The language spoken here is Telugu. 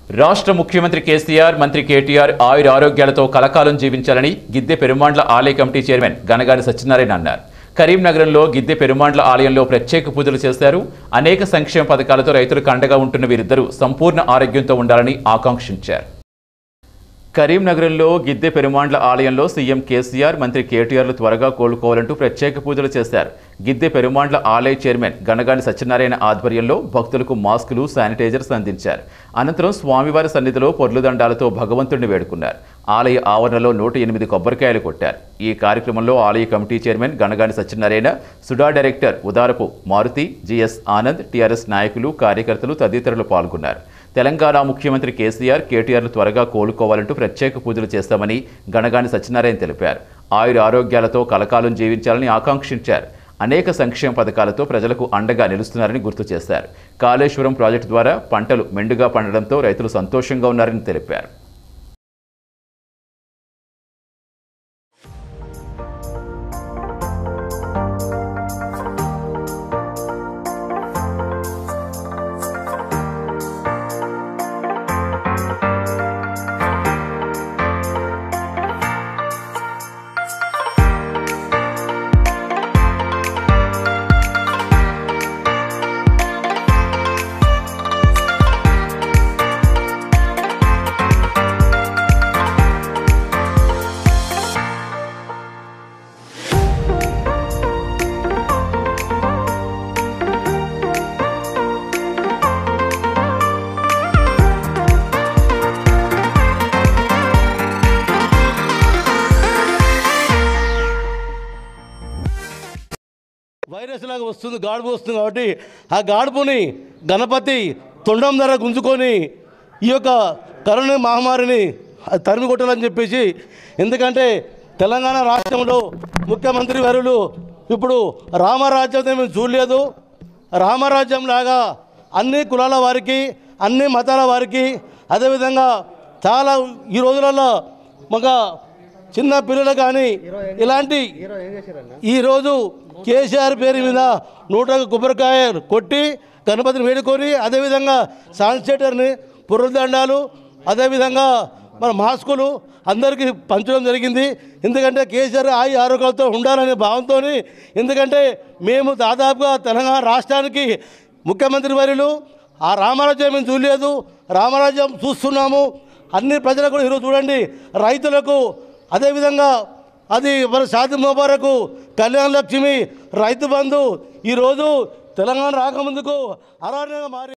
రాష్ట్ర ముఖ్యమంత్రి కేసీఆర్ మంత్రి కేటీఆర్ ఆయుర ఆరోగ్యాలతో కలకాలం జీవించాలని గిద్దె పెరుమాండ్ల ఆలయ కమిటీ చైర్మన్ గనగాని సత్యనారాయణ అన్నారు కరీంనగరంలో గిద్దె పెరుమాండ్ల ఆలయంలో ప్రత్యేక పూజలు చేశారు అనేక సంక్షేమ పథకాలతో రైతులకు అండగా ఉంటున్న వీరిద్దరూ సంపూర్ణ ఆరోగ్యంతో ఉండాలని ఆకాంక్షించారు కరీంనగరంలో గిద్దె పెరుమాండ్ల ఆలయంలో సీఎం కేసీఆర్ మంత్రి కేటీఆర్లు త్వరగా కోలుకోవాలంటూ ప్రత్యేక పూజలు చేశారు గిద్దె పెరుమాండ్ల ఆలయ చైర్మన్ గనగాని సత్యనారాయణ ఆధ్వర్యంలో భక్తులకు మాస్కులు శానిటైజర్స్ అందించారు అనంతరం స్వామివారి సన్నిధిలో పొర్లుదండాలతో భగవంతుడిని వేడుకున్నారు ఆలయ ఆవరణలో నూట ఎనిమిది కొబ్బరికాయలు కొట్టారు ఈ కార్యక్రమంలో ఆలయ committee chairman Ganagani Satyanarayana SUDA director Udarapu Maruthi GS Anand TRS నాయకులు కార్యకర్తలు తదితరులు పాల్గొన్నారు తెలంగాణ ముఖ్యమంత్రి కేసీఆర్ కేటీఆర్లు త్వరగా కోలుకోవాలంటూ ప్రత్యేక పూజలు చేస్తామని గణగాని సత్యనారాయణ తెలిపారు ఆయుర ఆరోగ్యాలతో కలకాలం జీవించాలని ఆకాంక్షించారు అనేక సంక్షేమ పథకాలతో ప్రజలకు అండగా నిలుస్తున్నారని గుర్తు చేశారు కాళేశ్వరం ప్రాజెక్టు ద్వారా పంటలు మెండుగా పండడంతో రైతులు సంతోషంగా ఉన్నారని తెలిపారు వైరస్ లాగా వస్తుంది గాడుపు వస్తుంది కాబట్టి ఆ గాడుపుని గణపతి తొండం ధర గుంజుకొని ఈ యొక్క కరోనా మహమ్మారిని తరిమి కొట్టాలని చెప్పేసి ఎందుకంటే తెలంగాణ రాష్ట్రంలో ముఖ్యమంత్రి వరులు ఇప్పుడు రామరాజ్యం మేము చూడలేదు రామరాజ్యం లాగా అన్ని కులాల వారికి అన్ని మతాల వారికి అదేవిధంగా చాలా ఈ రోజులలో ఒక చిన్న పిల్లలు కానీ ఇలాంటి ఈరోజు కేసీఆర్ పేరు మీద నూట ఒక కొబ్బరికాయ కొట్టి గణపతిని వేడుకొని అదేవిధంగా సాన్సేటర్ని పుర్రదండాలు అదేవిధంగా మన మాస్కులు అందరికీ పంచడం జరిగింది ఎందుకంటే కేసీఆర్ ఆయి ఆరోగ్యాలతో ఉండాలనే భావంతో ఎందుకంటే మేము దాదాపుగా తెలంగాణ రాష్ట్రానికి ముఖ్యమంత్రి వర్యులు ఆ రామరాజ్యం మేము చూడలేదు రామరాజ్యం చూస్తున్నాము అన్ని ప్రజలకు కూడా ఈరోజు చూడండి రైతులకు అదేవిధంగా అది మన షాది ముబారకు కళ్యాణ లక్ష్మి రైతు బంధు ఈరోజు తెలంగాణ రాకముందుకు అరణ్యంగా మారి